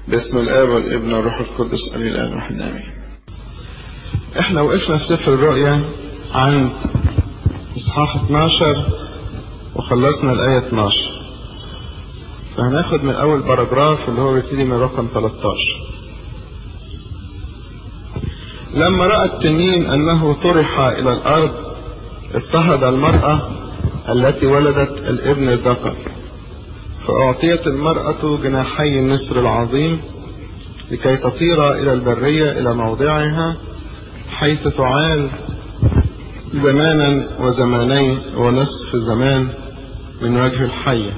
باسم الآب والابن والروح القدس أمين الآن واحد آمين احنا وقفنا في سفر الرؤيا عند اصحاح 12 وخلصنا الآية 12 فهناخد من أول باراجراف اللي هو بيبتدي من رقم 13 لما رأى التنين أنه طرح إلى الأرض اضطهد المرأة التي ولدت الابن الذكر فأعطيت المرأة جناحي النسر العظيم لكي تطير إلى البرية إلى موضعها حيث تعال زمانا وزمانين ونصف زمان من وجه الحية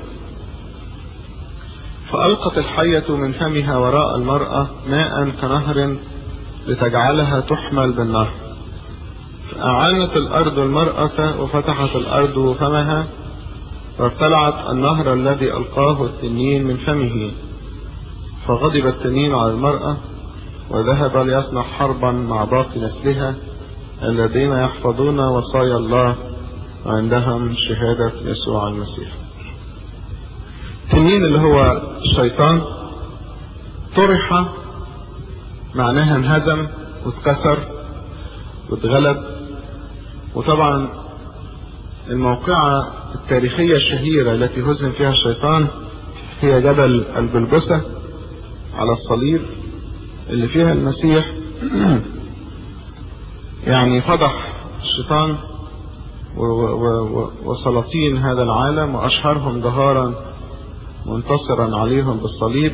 فألقت الحية من فمها وراء المرأة ماء كنهر لتجعلها تحمل بالنهر فأعانت الأرض المرأة وفتحت الأرض فمها وابتلعت النهر الذي ألقاه التنين من فمه فغضب التنين على المرأة وذهب ليصنع حربا مع باقي نسلها الذين يحفظون وصايا الله وعندهم شهادة يسوع المسيح التنين اللي هو الشيطان طرح معناها انهزم واتكسر واتغلب وطبعا الموقعة التاريخية الشهيرة التي هزم فيها الشيطان هي جبل الجلجسة على الصليب اللي فيها المسيح يعني فضح الشيطان وسلاطين هذا العالم وأشهرهم جهارا منتصرا عليهم بالصليب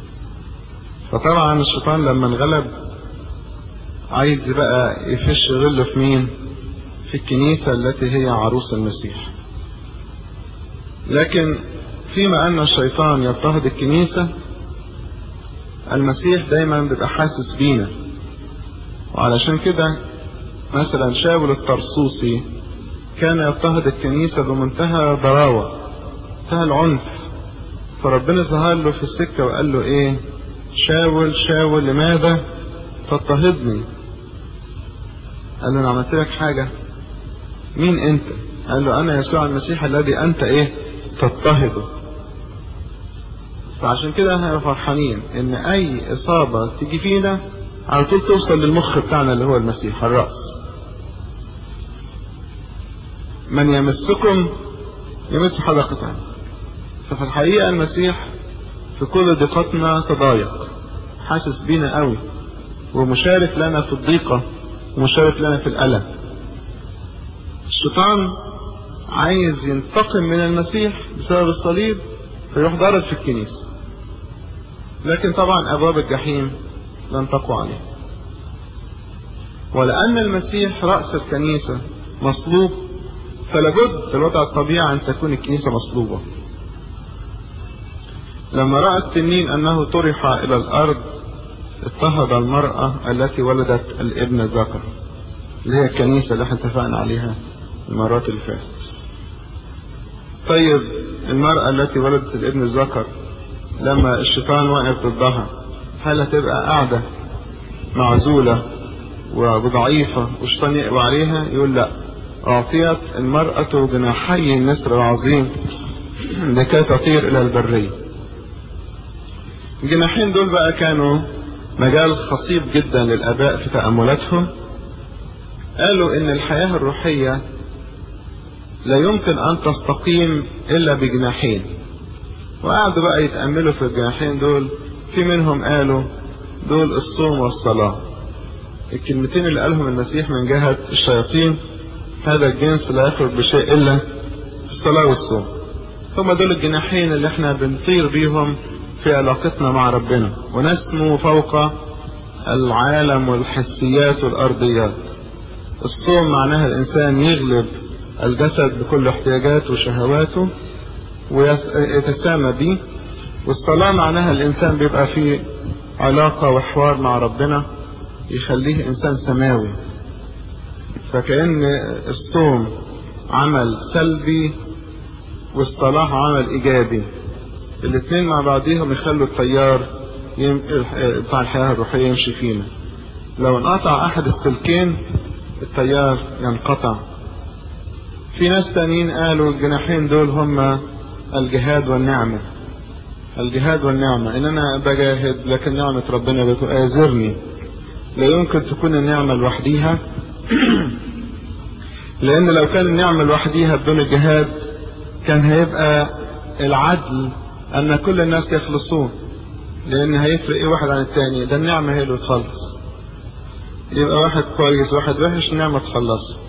فطبعا الشيطان لما انغلب عايز بقى يفش غله في مين في الكنيسة التي هي عروس المسيح لكن فيما أن الشيطان يضطهد الكنيسة المسيح دايما بيبقى حاسس بينا وعلشان كده مثلا شاول الطرسوسي كان يضطهد الكنيسة بمنتهى ضراوة منتهى العنف فربنا ظهر له في السكة وقال له ايه شاول شاول لماذا تضطهدني قال له انا عملت لك حاجة مين انت قال له انا يسوع المسيح الذي انت ايه تضطهده فعشان كده احنا فرحانين ان اي اصابة تيجي فينا على طول توصل للمخ بتاعنا اللي هو المسيح الرأس من يمسكم يمس حلقة ففي الحقيقة المسيح في كل ضيقتنا تضايق حاسس بينا قوي ومشارك لنا في الضيقة ومشارك لنا في الألم الشيطان عايز ينتقم من المسيح بسبب الصليب فيروح ضارب في الكنيسة لكن طبعا أبواب الجحيم لن تقوى عليه ولأن المسيح رأس الكنيسة مصلوب فلابد في الوضع الطبيعي أن تكون الكنيسة مصلوبة لما رأى التنين أنه طرح إلى الأرض اضطهد المرأة التي ولدت الابن الذكر اللي هي الكنيسة اللي احنا اتفقنا عليها المرات اللي فاتت طيب المرأة التي ولدت الابن الذكر لما الشيطان واقف ضدها هل هتبقى قاعدة معزولة وضعيفة والشيطان يقوى عليها يقول لا أعطيت المرأة جناحي النسر العظيم لكي تطير إلى البرية الجناحين دول بقى كانوا مجال خصيب جدا للآباء في تأملاتهم قالوا إن الحياة الروحية لا يمكن أن تستقيم إلا بجناحين وقعدوا بقى يتأملوا في الجناحين دول في منهم قالوا دول الصوم والصلاة الكلمتين اللي قالهم المسيح من جهة الشياطين هذا الجنس لا يخرج بشيء إلا الصلاة والصوم هم دول الجناحين اللي احنا بنطير بيهم في علاقتنا مع ربنا ونسمو فوق العالم والحسيات والأرضيات الصوم معناها الإنسان يغلب الجسد بكل احتياجاته وشهواته ويتسامى به والصلاة معناها الإنسان بيبقى في علاقة وحوار مع ربنا يخليه إنسان سماوي فكأن الصوم عمل سلبي والصلاة عمل إيجابي الاثنين مع بعضهم يخلوا التيار بتاع الحياة الروحية يمشي فينا لو انقطع أحد السلكين التيار ينقطع في ناس تانيين قالوا الجناحين دول هم الجهاد والنعمة الجهاد والنعمة ان انا بجاهد لكن نعمة ربنا بتؤازرني لا يمكن تكون النعمة لوحديها لان لو كان النعمة لوحديها بدون الجهاد كان هيبقى العدل ان كل الناس يخلصون لان هيفرق ايه واحد عن التاني ده النعمة هي اللي تخلص يبقى واحد كويس واحد وحش النعمة تخلصه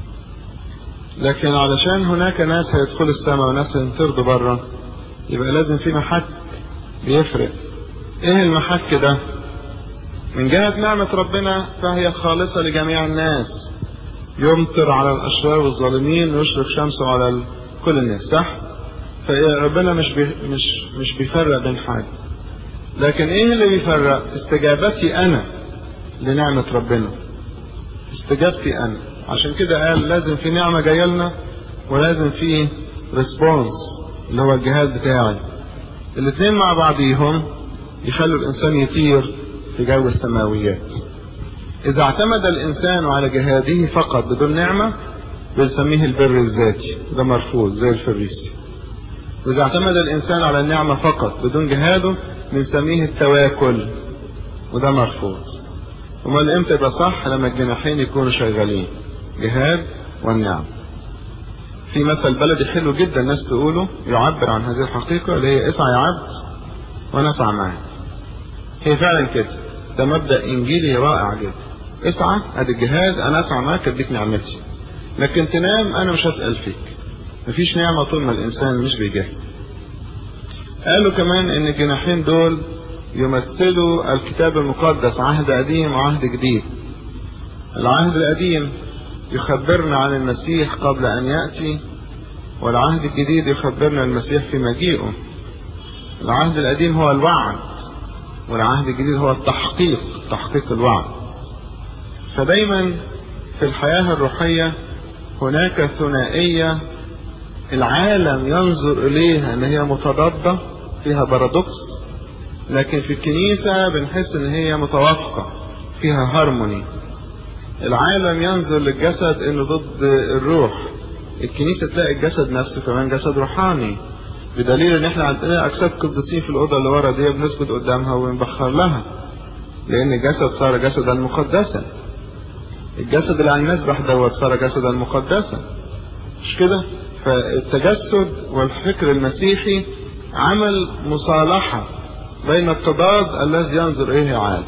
لكن علشان هناك ناس هيدخلوا السماء وناس هينطردوا بره يبقى لازم في محك بيفرق ايه المحك ده من جهة نعمة ربنا فهي خالصة لجميع الناس يمطر على الأشرار والظالمين ويشرق شمسه على كل الناس صح فربنا مش بي مش مش بيفرق بين حد لكن ايه اللي بيفرق استجابتي انا لنعمة ربنا استجابتي انا عشان كده قال لازم في نعمة جاية لنا ولازم في ريسبونس اللي هو الجهاد بتاعي الاثنين مع بعضيهم يخلوا الانسان يطير في جو السماويات اذا اعتمد الانسان على جهاده فقط بدون نعمة بنسميه البر الذاتي ده مرفوض زي الفريسي واذا اعتمد الانسان على النعمة فقط بدون جهاده بنسميه التواكل وده مرفوض امال امتى يبقى صح لما الجناحين يكونوا شغالين جهاد والنعم في مثل بلدي حلو جدا الناس تقوله يعبر عن هذه الحقيقة اللي هي اسعى يا عبد وانا اسعى معاك هي فعلا كده ده مبدأ انجيلي رائع جدا اسعى ادي الجهاد انا اسعى معاك اديك نعمتي لكن تنام انا مش هسأل فيك مفيش نعمة طول ما الانسان مش بيجاهد قالوا كمان ان الجناحين دول يمثلوا الكتاب المقدس عهد قديم وعهد جديد العهد القديم يخبرنا عن المسيح قبل أن يأتي والعهد الجديد يخبرنا المسيح في مجيئه العهد القديم هو الوعد والعهد الجديد هو التحقيق تحقيق الوعد فدايما في الحياة الروحية هناك ثنائية العالم ينظر إليها أن هي متضادة فيها بارادوكس لكن في الكنيسة بنحس أن هي متوافقة فيها هارموني العالم ينظر للجسد انه ضد الروح الكنيسة تلاقي الجسد نفسه كمان جسد روحاني بدليل ان احنا عندنا اجساد قديسين في الاوضه اللي ورا دي بنسجد قدامها ونبخر لها لان الجسد صار جسدا مقدسا الجسد اللي على المسبح دوت صار جسدا مقدسا مش كده فالتجسد والفكر المسيحي عمل مصالحة بين التضاد الذي ينظر اليه العالم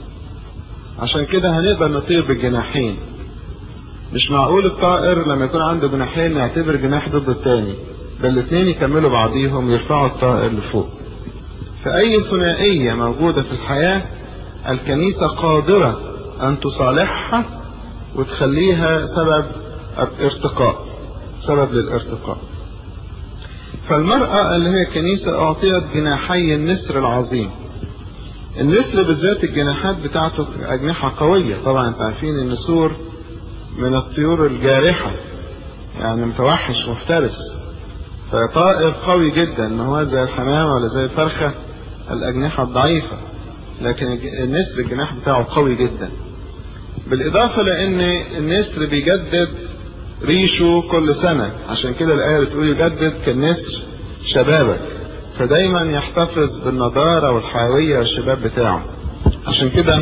عشان كده هنقدر نطير بالجناحين مش معقول الطائر لما يكون عنده جناحين يعتبر جناح ضد التاني ده الاثنين يكملوا بعضيهم يرفعوا الطائر لفوق فأي ثنائية موجودة في الحياة الكنيسة قادرة أن تصالحها وتخليها سبب ارتقاء سبب للارتقاء فالمرأة اللي هي الكنيسة أعطيت جناحي النسر العظيم النسر بالذات الجناحات بتاعته أجنحة قوية طبعا انتوا عارفين النسور من الطيور الجارحة يعني متوحش مفترس فطائر قوي جدا ما هو زي الحمامة ولا زي الفرخة الأجنحة الضعيفة لكن النسر الجناح بتاعه قوي جدا بالإضافة لأن النسر بيجدد ريشه كل سنة عشان كده الآية بتقول يجدد كالنسر شبابك فدايما يحتفظ بالنضارة والحيوية والشباب بتاعه عشان كده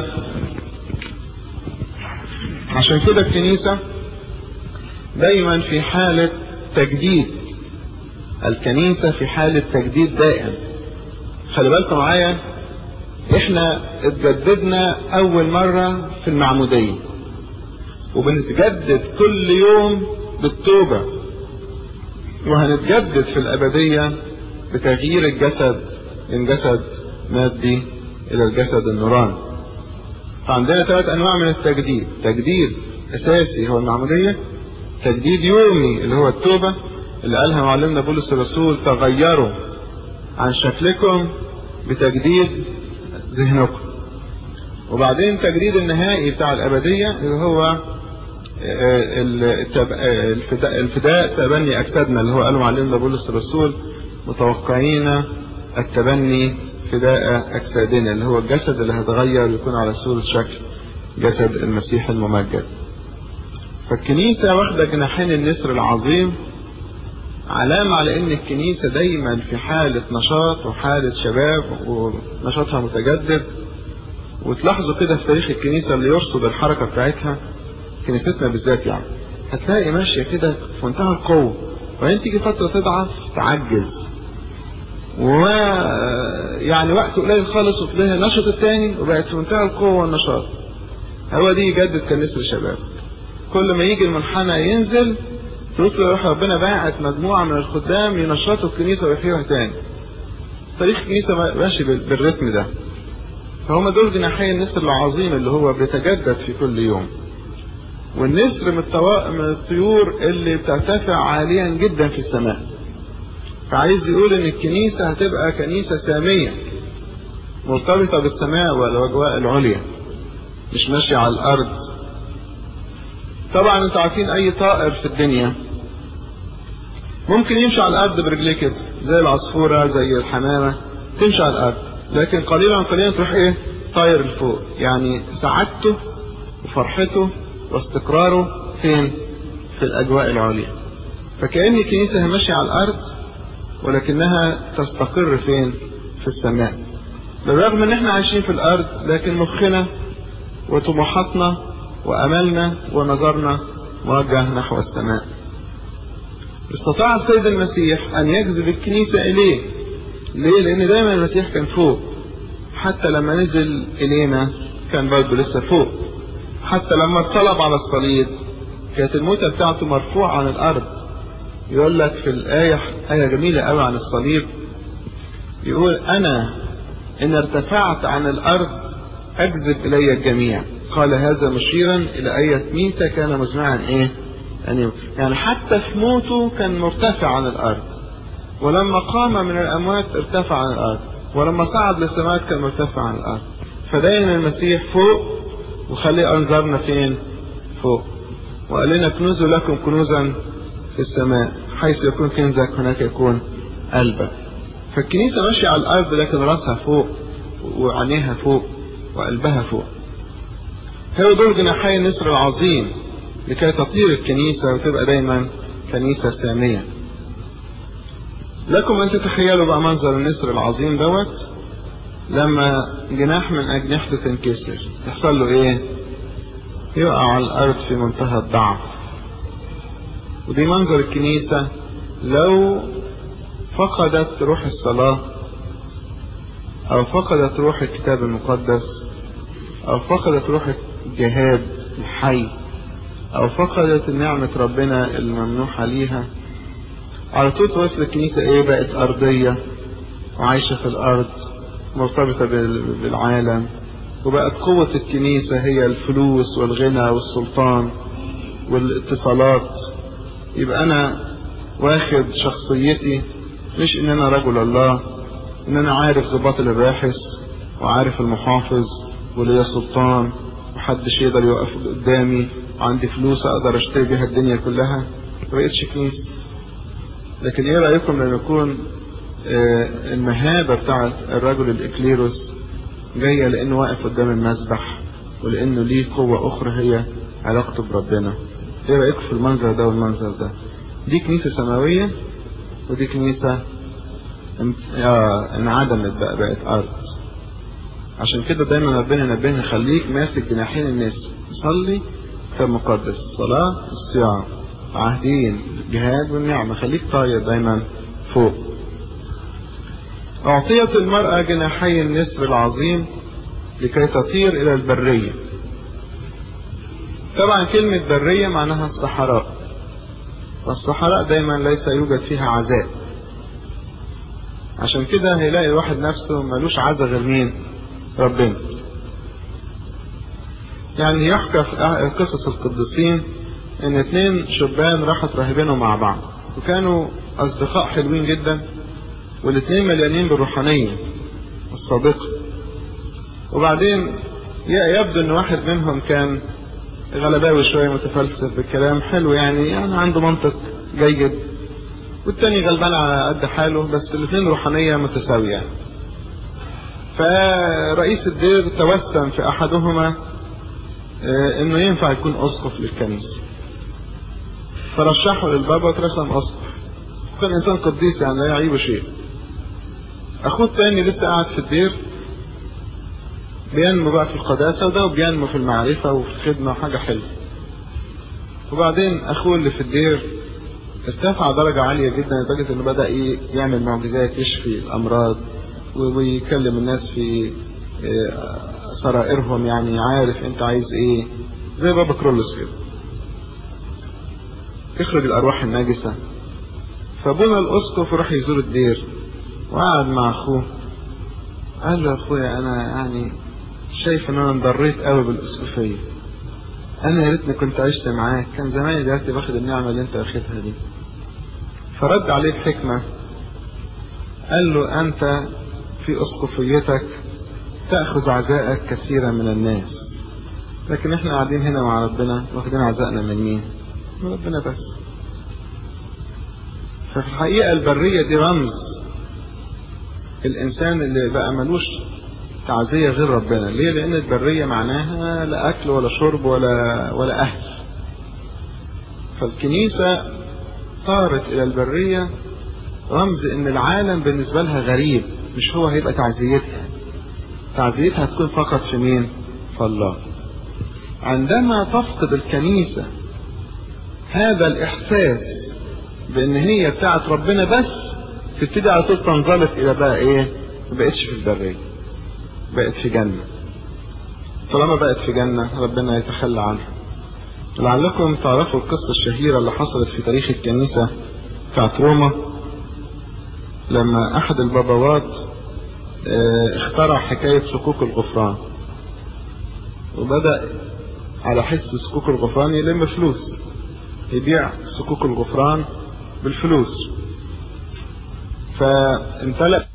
عشان كده الكنيسة دايما في حالة تجديد الكنيسة في حالة تجديد دائم خلي بالكم معايا احنا اتجددنا اول مرة في المعمودية وبنتجدد كل يوم بالتوبة وهنتجدد في الابدية بتغيير الجسد من جسد مادي الى الجسد النوراني فعندنا ثلاث انواع من التجديد تجديد اساسي هو المعمودية تجديد يومي اللي هو التوبة اللي قالها معلمنا بولس الرسول تغيروا عن شكلكم بتجديد ذهنكم وبعدين التجديد النهائي بتاع الأبدية اللي هو الفداء تبني أجسادنا اللي هو قاله معلمنا بولس الرسول متوقعين التبني فداء أجسادنا اللي هو الجسد اللي هيتغير ويكون على صورة شكل جسد المسيح الممجد فالكنيسة واخدة جناحين النسر العظيم علامة على ان الكنيسة دايما في حالة نشاط وحالة شباب ونشاطها متجدد وتلاحظوا كده في تاريخ الكنيسة اللي يرصد الحركة بتاعتها كنيستنا بالذات يعني هتلاقي ماشية كده في منتهى القوة وبعدين تيجي فترة تضعف تعجز و يعني وقت قليل خالص وتلاقيها نشطت تاني وبقت في منتهى القوة والنشاط هو دي يجدد كنيسة الشباب كل ما يجي المنحنى ينزل توصل روح ربنا باعت مجموعة من الخدام ينشطوا الكنيسة ويحيوها تاني تاريخ الكنيسة ماشي بالريتم ده فهم دول جناحي النسر العظيم اللي هو بيتجدد في كل يوم والنسر من, الطوا... من الطيور اللي بترتفع عاليا جدا في السماء فعايز يقول ان الكنيسة هتبقى كنيسة سامية مرتبطة بالسماء والاجواء العليا مش ماشية على الارض طبعا انتوا عارفين اي طائر في الدنيا ممكن يمشي على الارض برجليه كده زي العصفورة زي الحمامة تمشي على الارض لكن قليلا قليلا تروح ايه طاير لفوق يعني سعادته وفرحته واستقراره فين في الاجواء العليا فكأن الكنيسة ماشية على الارض ولكنها تستقر فين في السماء بالرغم ان احنا عايشين في الارض لكن مخنا وطموحاتنا واملنا ونظرنا موجه نحو السماء استطاع السيد المسيح ان يجذب الكنيسة اليه ليه لان دايما المسيح كان فوق حتى لما نزل الينا كان برضه لسه فوق حتى لما اتصلب على الصليب كانت الموتة بتاعته مرفوعة عن الارض يقول لك في الآية آية جميلة قوي عن الصليب يقول أنا إن ارتفعت عن الأرض أجذب إلي الجميع قال هذا مشيرا إلى آية ميتة كان مزمعا إيه يعني, يعني حتى في موته كان مرتفع عن الأرض ولما قام من الأموات ارتفع عن الأرض ولما صعد للسماوات كان مرتفع عن الأرض فدايما المسيح فوق وخلي أنظارنا فين فوق وقال لنا كنوزوا لكم كنوزا في السماء حيث يكون كنزك هناك يكون قلبك فالكنيسة ماشية على الأرض لكن راسها فوق وعينيها فوق وقلبها فوق هو دول جناحي النسر العظيم لكي تطير الكنيسة وتبقى دايما كنيسة سامية لكم أن تتخيلوا بقى منظر النسر العظيم دوت لما جناح من أجنحته تنكسر يحصل له إيه؟ يقع على الأرض في منتهى الضعف ودي منظر الكنيسة لو فقدت روح الصلاة أو فقدت روح الكتاب المقدس أو فقدت روح الجهاد الحي أو فقدت نعمة ربنا الممنوحة ليها على طول توصل الكنيسة إيه بقت أرضية وعايشة في الأرض مرتبطة بالعالم وبقت قوة الكنيسة هي الفلوس والغنى والسلطان والاتصالات يبقى انا واخد شخصيتي مش ان انا رجل الله ان انا عارف ضباط الباحث وعارف المحافظ وليا سلطان محدش يقدر يوقف قدامي وعندي فلوس اقدر اشتري بيها الدنيا كلها ما بقتش كنيسه لكن ايه رايكم لما يكون المهابه بتاعت الرجل الاكليروس جايه لانه واقف قدام المسبح ولانه ليه قوه اخرى هي علاقته بربنا ايه رايكم في المنظر ده والمنظر ده دي كنيسه سماويه ودي كنيسه انعدمت بقى بقت ارض عشان كده دايما ربنا ينبهنا خليك ماسك جناحين الناس صلي كتاب مقدس الصلاة الصيام عهدين جهاد والنعمة خليك طاير دايما فوق أعطيت المرأة جناحي النسر العظيم لكي تطير إلى البرية طبعا كلمة برية معناها الصحراء والصحراء دايما ليس يوجد فيها عزاء عشان كده هيلاقي الواحد نفسه ملوش عزا غير مين ربنا يعني يحكى في قصص القديسين ان اتنين شبان راحت راهبينهم مع بعض وكانوا اصدقاء حلوين جدا والاتنين مليانين بالروحانية الصادقة وبعدين يبدو ان واحد منهم كان غلباوي شوية متفلسف بالكلام حلو يعني يعني عنده منطق جيد والتاني غلبان على قد حاله بس الاثنين روحانية متساوية فرئيس الدير توسم في احدهما انه ينفع يكون اسقف للكنيسة فرشحه للبابا واترسم اسقف كان إنسان قديس يعني لا يعيب شيء أخوه التاني لسه قاعد في الدير بينمو بقى في القداسة وده بينمو في المعرفة وفي الخدمة وحاجة حلوة وبعدين أخوه اللي في الدير ارتفع درجة عالية جدا لدرجة إنه بدأ إيه يعمل معجزات يشفي الأمراض ويكلم الناس في سرائرهم يعني عارف أنت عايز إيه زي بابا كرولوس كده يخرج الأرواح الناجسة فابونا الأسقف راح يزور الدير وقعد مع أخوه قال له يا أخويا أنا يعني شايف إن أنا انضريت قوي بالأسقفية أنا يا ريتني كنت عشت معاك كان زماني دلوقتي باخد النعمة اللي أنت واخدها دي فرد عليه بحكمة قال له أنت في أسقفيتك تأخذ عزاءك كثيرا من الناس لكن احنا قاعدين هنا مع ربنا واخدين عزائنا من مين؟ من ربنا بس ففي الحقيقة البرية دي رمز الإنسان اللي بقى ملوش تعزية غير ربنا ليه؟ لأن البرية معناها لا أكل ولا شرب ولا ولا أهل فالكنيسة طارت إلى البرية رمز إن العالم بالنسبة لها غريب مش هو هيبقى تعزيتها تعزيتها تكون فقط في مين؟ في الله عندما تفقد الكنيسة هذا الإحساس بأن هي بتاعت ربنا بس تبتدي على طول تنزلق إلى بقى إيه؟ ما بقتش في البرية بقت في جنة طالما بقت في جنة ربنا يتخلى عنها لعلكم تعرفوا القصة الشهيرة اللي حصلت في تاريخ الكنيسة بتاعت روما لما أحد البابوات اخترع حكاية صكوك الغفران وبدأ على حس صكوك الغفران يلم فلوس يبيع صكوك الغفران بالفلوس فامتلأ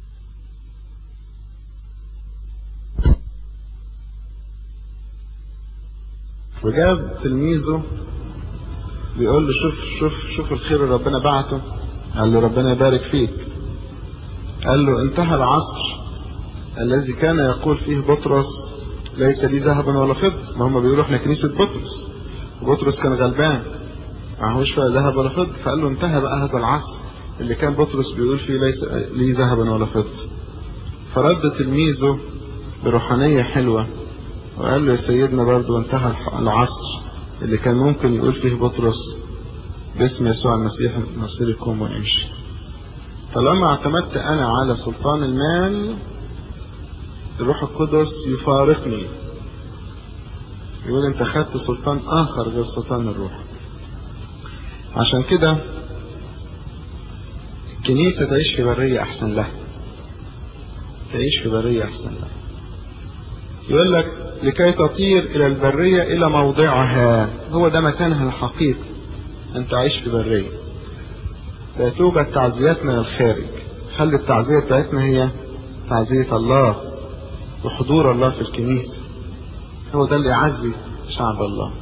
وجاب تلميذه بيقول له شوف شوف شوف الخير اللي ربنا بعته قال له ربنا يبارك فيك قال له انتهى العصر الذي كان يقول فيه بطرس ليس لي ذهب ولا فضة ما هم بيقولوا احنا كنيسة بطرس وبطرس كان غلبان معهوش فيها ذهب ولا فضة فقال له انتهى بقى هذا العصر اللي كان بطرس بيقول فيه ليس لي ذهب ولا فضة فرد تلميذه بروحانية حلوة وقال له يا سيدنا برضو انتهى العصر اللي كان ممكن يقول فيه بطرس باسم يسوع المسيح نصيركم وامشي طالما اعتمدت انا على سلطان المال الروح القدس يفارقني يقول انت خدت سلطان اخر غير سلطان الروح عشان كده الكنيسة تعيش في برية احسن لها تعيش في برية احسن لها يقول لك لكي تطير الى البرية الى موضعها هو ده مكانها الحقيقي ان تعيش في برية لا توجد تعزيات من الخارج خلي التعزية بتاعتنا هي تعزية الله وحضور الله في الكنيسة هو ده اللي يعزي شعب الله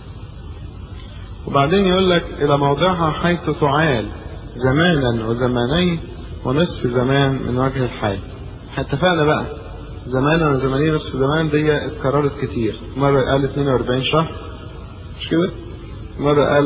وبعدين يقول لك إلى موضعها حيث تعال زمانا وزمانين ونصف زمان من وجه الحي اتفقنا بقى زمانا وزمانين نصف زمان دي اتكررت كتير مرة قال 42 شهر مش كده مرة قال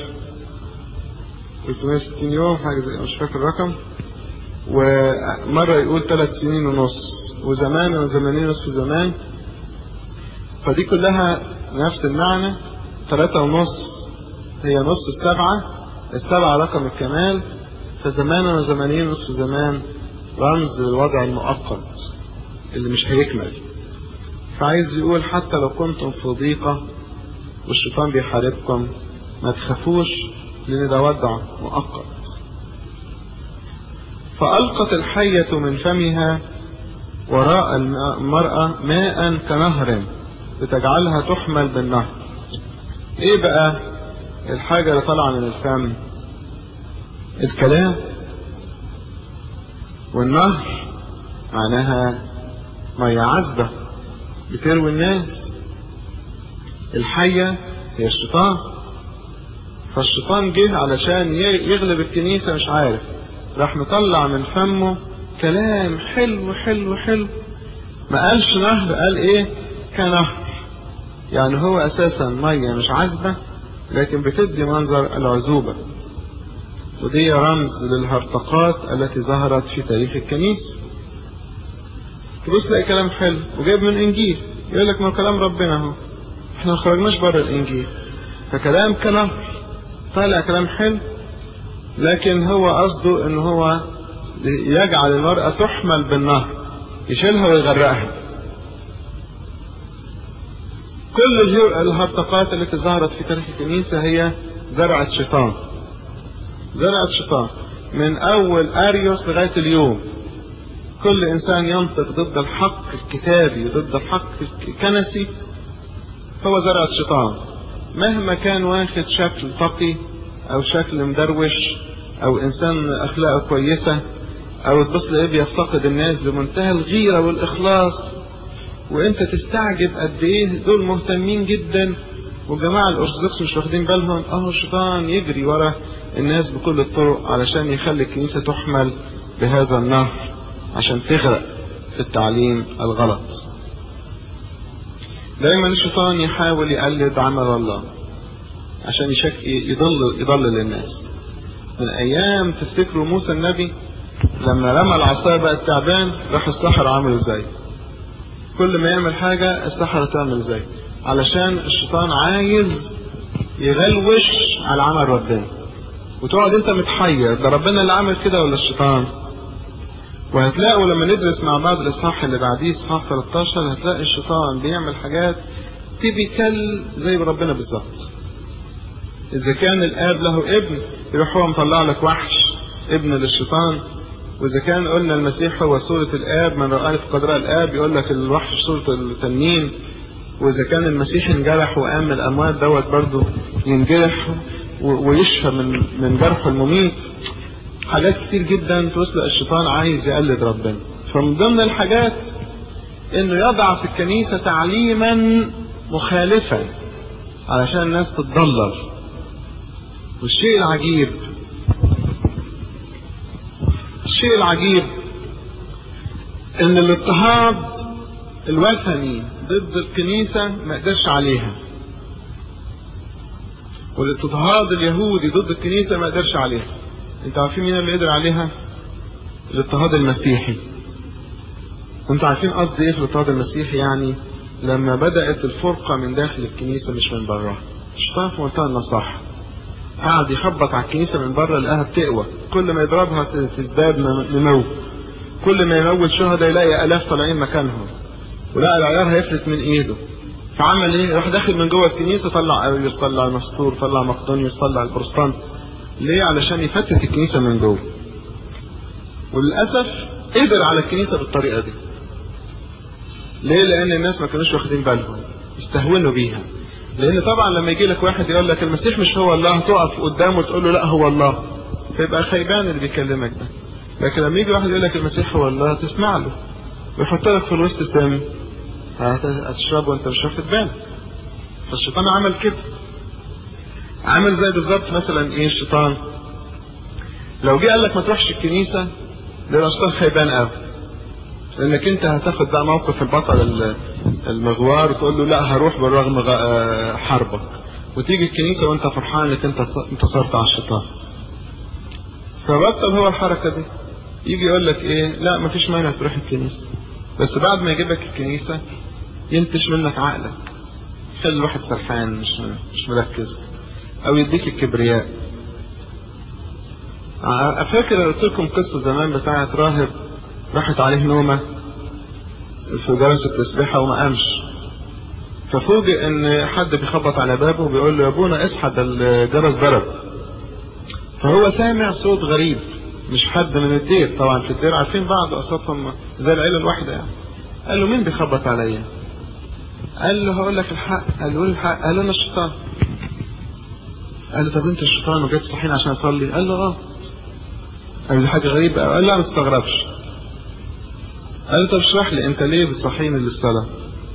1360 يوم حاجة زي مش فاكر الرقم ومرة يقول ثلاث سنين ونص وزمان وزمانين نصف زمان فدي كلها نفس المعنى ثلاثة ونص هي نص السبعة السبعة رقم الكمال فزمان وزمانين نصف زمان رمز للوضع المؤقت اللي مش هيكمل فعايز يقول حتى لو كنتم في ضيقة والشيطان بيحاربكم ما تخافوش لأن ده وضع مؤقت فألقت الحية من فمها وراء المرأة ماء كنهر لتجعلها تحمل بالنهر ايه بقى الحاجة اللي طالعة من الفم الكلام والنهر معناها مية عذبة بتروي الناس الحية هي الشيطان فالشيطان جه علشان يغلب الكنيسة مش عارف راح مطلع من فمه كلام حلو حلو حلو ما قالش نهر قال ايه كنهر يعني هو اساسا ميه مش عذبه لكن بتدي منظر العذوبه ودي رمز للهرطقات التي ظهرت في تاريخ الكنيسة تبص تلاقي كلام حلو وجايب من انجيل يقول لك ما كلام ربنا اهو احنا ما خرجناش بره الانجيل فكلام كلام طالع كلام حلو لكن هو قصده ان هو يجعل المرأة تحمل بالنهر يشيلها ويغرقها كل الهرطقات التي ظهرت في تاريخ الكنيسة هي زرعة شيطان زرعة شيطان من أول أريوس لغاية اليوم كل إنسان ينطق ضد الحق الكتابي وضد الحق الكنسي هو زرعة شيطان مهما كان واخد شكل تقي أو شكل مدروش أو إنسان أخلاقه كويسة أو تبص لإيه بيفتقد الناس بمنتهى الغيرة والإخلاص وأنت تستعجب قد إيه دول مهتمين جدا والجماعة الأرثوذكس مش واخدين بالهم أهو الشيطان يجري ورا الناس بكل الطرق علشان يخلي الكنيسة تحمل بهذا النهر عشان تغرق في التعليم الغلط دايما الشيطان يحاول يقلد عمل الله عشان يشك يضل يضلل الناس من ايام تفتكروا موسى النبي لما رمى العصايه بقى التعبان راح السحرة عملوا ازاي كل ما يعمل حاجة السحرة تعمل ازاي علشان الشيطان عايز يغلوش على عمل ربنا وتقعد انت متحير ده ربنا اللي عمل كده ولا الشيطان وهتلاقوا لما ندرس مع بعض الاصحاح اللي بعديه اصحاح 13 هتلاقي الشيطان بيعمل حاجات تيبيكال زي ربنا بالظبط اذا كان الاب له ابن يروح هو مطلع لك وحش ابن للشيطان واذا كان قلنا المسيح هو صورة الاب من رآني في قدراء الاب يقول لك الوحش صورة التنين واذا كان المسيح انجرح وقام من الاموات دوت برضه ينجرح ويشفى من من جرحه المميت حاجات كتير جدا توصل الشيطان عايز يقلد ربنا فمن ضمن الحاجات انه يضع في الكنيسة تعليما مخالفا علشان الناس تتضلل والشيء العجيب الشيء العجيب ان الاضطهاد الوثني ضد الكنيسة ما قدرش عليها والاضطهاد اليهودي ضد الكنيسة ما قدرش عليها انتوا عارفين مين اللي قدر عليها الاضطهاد المسيحي انتوا عارفين قصدي ايه في الاضطهاد المسيحي يعني لما بدأت الفرقة من داخل الكنيسة مش من براها الشيطان في منتهى النصاحة قعد يخبط على الكنيسة من بره لقاها بتقوى كل ما يضربها تزداد نمو كل ما يموت شهداء يلاقي آلاف طالعين مكانهم ولقى العيار هيفلت من ايده فعمل ايه راح داخل من جوه الكنيسة طلع اريوس طلع نسطور طلع مقدونيوس طلع البروستانت ليه علشان يفتت الكنيسة من جوه وللأسف قدر على الكنيسة بالطريقة دي ليه لأن الناس ما كانوش واخدين بالهم استهونوا بيها لأن طبعا لما يجي لك واحد يقول لك المسيح مش هو الله تقف قدامه تقول له لا هو الله فيبقى خيبان اللي بيكلمك ده لكن لما يجي واحد يقول لك المسيح هو الله تسمع له ويحط لك في الوسط سم هتشربه وانت مش واخد بالك فالشيطان عمل كده عامل زي بالظبط مثلا ايه الشيطان لو جه قال لك ما تروحش الكنيسه ده الشيطان خيبان قوي لانك انت هتاخد بقى موقف البطل المغوار وتقول له لا هروح بالرغم حربك وتيجي الكنيسه وانت فرحان انك انت انتصرت على الشيطان فبطل هو الحركه دي يجي يقول لك ايه لا ما فيش مانع تروح الكنيسه بس بعد ما يجيبك الكنيسه ينتش منك عقلك يخلي الواحد سرحان مش مش مركز او يديك الكبرياء فاكر قلت لكم قصه زمان بتاعت راهب راحت عليه نومه في جلسه تسبيحه وما قامش ففوجئ ان حد بيخبط على بابه وبيقول له يا ابونا اصحى ده الجرس ضرب فهو سامع صوت غريب مش حد من الدير طبعا في الدير عارفين بعض اصواتهم زي العيله الواحده يعني قال له مين بيخبط عليا قال له هقول لك الحق قال له الحق قال له انا الشيطان قال له طب انت الشيطان وجيت تصحيني عشان اصلي قال له اه قال له حاجه غريبه قال له ما تستغربش قال له طب اشرح لي انت ليه بتصحيني للصلاه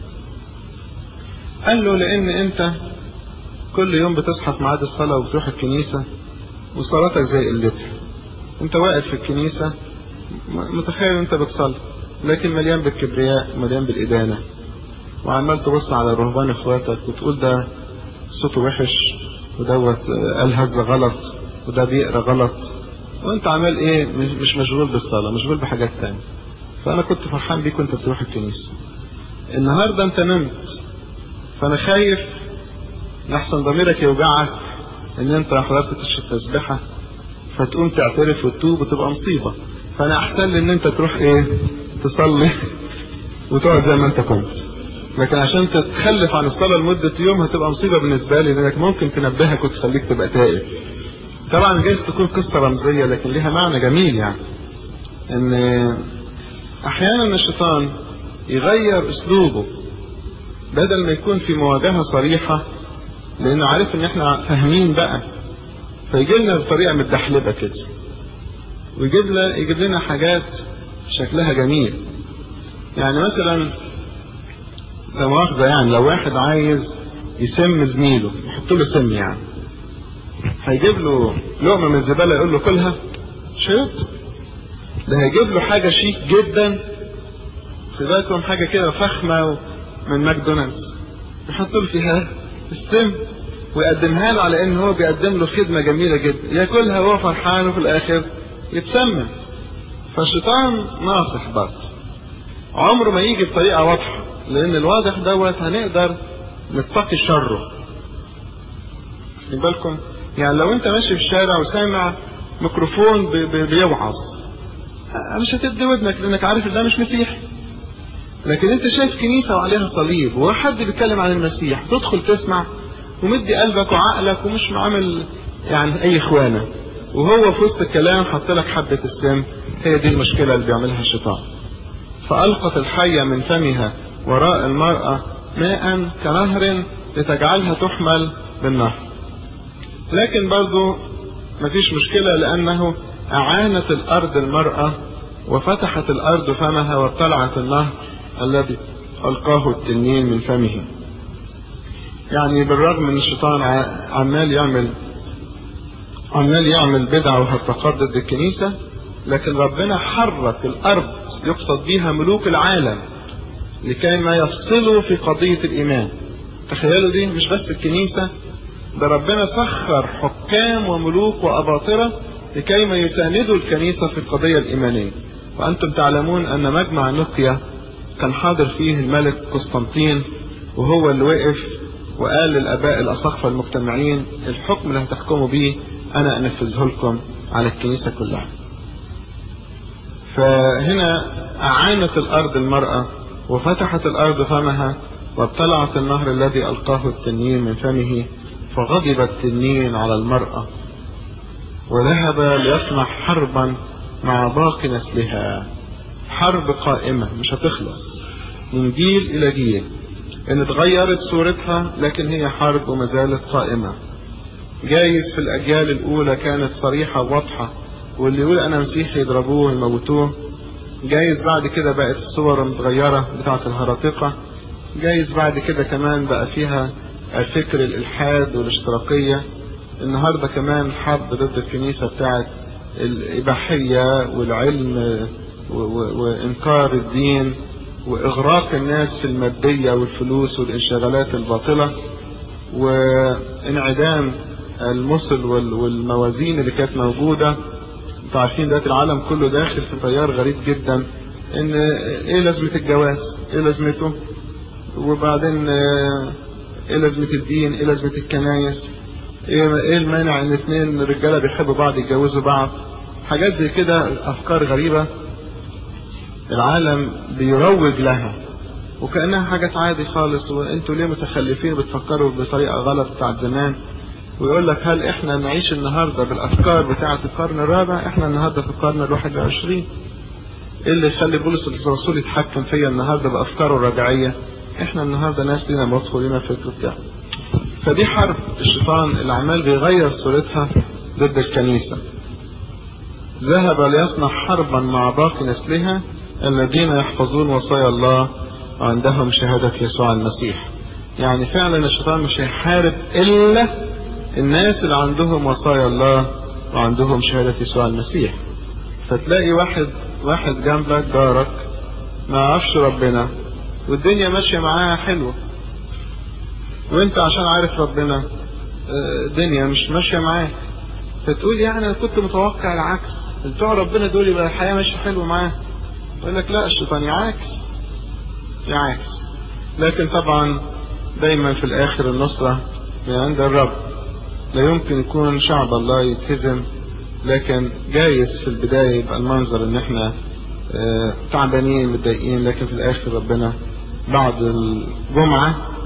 قال له لان انت كل يوم بتصحى في ميعاد الصلاه وبتروح الكنيسه وصلاتك زي قلتها انت واقف في الكنيسه متخيل انت بتصلي لكن مليان بالكبرياء مليان بالادانه وعمال تبص على رهبان اخواتك وتقول ده صوته وحش ودوت قال هزه غلط وده بيقرا غلط وانت عمال ايه مش مشغول بالصلاه مشغول بحاجات تانية فانا كنت فرحان بيك وانت بتروح الكنيسه النهارده انت نمت فانا خايف لحسن ضميرك يوجعك ان انت حضرت التسبيحه فتقوم تعترف وتتوب وتبقى مصيبه فانا احسن لي ان انت تروح ايه تصلي وتقعد زي ما انت كنت لكن عشان تتخلف عن الصلاه لمده يوم هتبقى مصيبه بالنسبه لي لانك ممكن تنبهك وتخليك تبقى تائب طبعا جايز تكون قصه رمزيه لكن ليها معنى جميل يعني ان احيانا الشيطان يغير اسلوبه بدل ما يكون في مواجهه صريحه لانه عارف ان احنا فاهمين بقى فيجي لنا بطريقه متدحلبه كده ويجيب لنا يجيب لنا حاجات شكلها جميل يعني مثلا لا مؤاخذه يعني لو واحد عايز يسم زميله يحط له سم يعني هيجيب له لقمه من الزباله يقول له كلها شيط ده هيجيب له حاجه شيك جدا خد بالكم حاجه كده فخمه من ماكدونالدز يحط له فيها السم ويقدمها له على ان هو بيقدم له خدمه جميله جدا ياكلها وهو فرحان وفي الاخر يتسمم فالشيطان ناصح برضه عمره ما يجي بطريقه واضحه لان الواضح دوت هنقدر نتقي شره خد بالكم يعني لو انت ماشي في الشارع وسامع ميكروفون بي بي بيوعظ مش هتدي ودنك لانك عارف ان ده مش مسيحي لكن انت شايف كنيسه وعليها صليب وحد بيتكلم عن المسيح تدخل تسمع ومدي قلبك وعقلك ومش عامل يعني اي اخوانه وهو في وسط الكلام حط لك حبه السم هي دي المشكله اللي بيعملها الشيطان فالقت الحيه من فمها وراء المراه ماء كنهر لتجعلها تحمل بالنهر لكن برضو مفيش مشكله لانه اعانت الارض المراه وفتحت الارض فمها وابتلعت النهر الذي القاه التنين من فمه يعني بالرغم من الشيطان عمال يعمل عمال يعمل بدعة وهرطقات ضد الكنيسة لكن ربنا حرك الأرض يقصد بها ملوك العالم لكي ما يفصلوا في قضية الإيمان تخيلوا دي مش بس الكنيسة ده ربنا سخر حكام وملوك وأباطرة لكي ما يساندوا الكنيسة في القضية الإيمانية وأنتم تعلمون أن مجمع نقيا كان حاضر فيه الملك قسطنطين وهو اللي وقف وقال للآباء الأساقفة المجتمعين الحكم اللي هتحكموا بيه أنا أنفذه لكم على الكنيسة كلها فهنا أعانت الأرض المرأة وفتحت الأرض فمها وابتلعت النهر الذي ألقاه التنين من فمه فغضب التنين على المرأة وذهب ليصنع حربا مع باقي نسلها حرب قائمة مش هتخلص من جيل إلى جيل إن اتغيرت صورتها لكن هي حرب وما زالت قائمة جايز في الأجيال الأولى كانت صريحة وواضحة واللي يقول أنا مسيحي يضربوه يموتوه جايز بعد كده بقت الصور متغيرة بتاعة الهراطقة جايز بعد كده كمان بقى فيها الفكر الإلحاد والاشتراكية النهاردة كمان حرب ضد الكنيسة بتاعة الإباحية والعلم وإنكار الدين وإغراق الناس في المادية والفلوس والانشغالات الباطلة وانعدام المثل والموازين اللي كانت موجودة انتوا عارفين دلوقتي العالم كله داخل في تيار غريب جدا ان ايه لازمة الجواز ايه لازمته وبعدين ايه لازمة الدين ايه لازمة الكنايس ايه ايه المانع ان اتنين رجالة بيحبوا بعض يتجوزوا بعض حاجات زي كده افكار غريبة العالم بيروج لها وكأنها حاجات عادي خالص وانتوا ليه متخلفين بتفكروا بطريقة غلط بتاعت زمان ويقول لك هل احنا نعيش النهارده بالافكار بتاعة القرن الرابع احنا النهارده في القرن الواحد وعشرين ايه اللي يخلي بولس الرسول يتحكم فيا النهارده بافكاره الرجعية احنا النهارده ناس لينا مخ ولينا فكر بتاعه فدي حرب الشيطان اللي عمال بيغير صورتها ضد الكنيسة ذهب ليصنع حربا مع باقي نسلها الذين يحفظون وصايا الله وعندهم شهادة يسوع المسيح يعني فعلا الشيطان مش هيحارب إلا الناس اللي عندهم وصايا الله وعندهم شهادة يسوع المسيح فتلاقي واحد واحد جنبك جارك ما يعرفش ربنا والدنيا ماشية معاه حلوة وانت عشان عارف ربنا الدنيا مش ماشية معاه فتقول يعني انا كنت متوقع العكس بتوع ربنا دول يبقى الحياه ماشيه حلوه معاه يقول لك لا الشيطان يعاكس يعاكس لكن طبعا دايما في الاخر النصره من عند الرب لا يمكن يكون شعب الله يتهزم لكن جايز في البدايه يبقى المنظر ان احنا تعبانين متضايقين لكن في الاخر ربنا بعد الجمعه